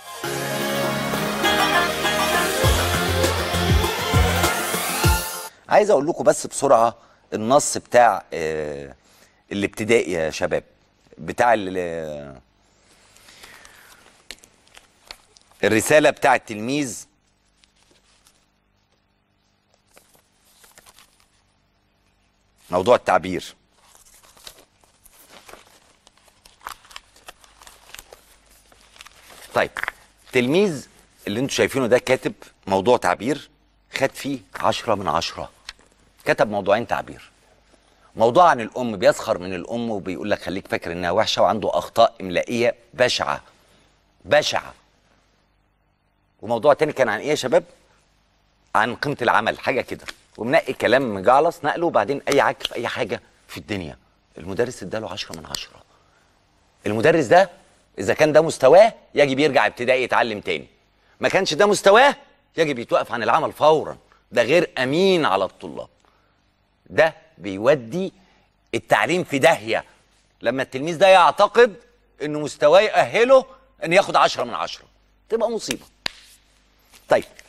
عايز اقول لكم بس بسرعه النص بتاع آه، الابتدائي يا شباب بتاع ال- الرساله بتاع التلميذ موضوع التعبير طيب تلميذ اللي انتوا شايفينه ده كاتب موضوع تعبير خد فيه عشرة من عشرة كتب موضوعين تعبير موضوع عن الأم بيسخر من الأم وبيقول لك خليك فاكر إنها وحشة وعنده أخطاء إملائية بشعة بشعة وموضوع تاني كان عن إيه يا شباب؟ عن قيمة العمل حاجة كده ومنقي كلام مجعلص نقله وبعدين أي عك في أي حاجة في الدنيا المدرس اداله عشرة من عشرة المدرس ده اذا كان ده مستواه يجب يرجع ابتدائي يتعلم تاني ما كانش ده مستواه يجب يتوقف عن العمل فورا ده غير امين على الطلاب ده بيودي التعليم في داهيه لما التلميذ ده يعتقد انه مستواه يأهله ان ياخد عشرة من عشرة تبقى مصيبه طيب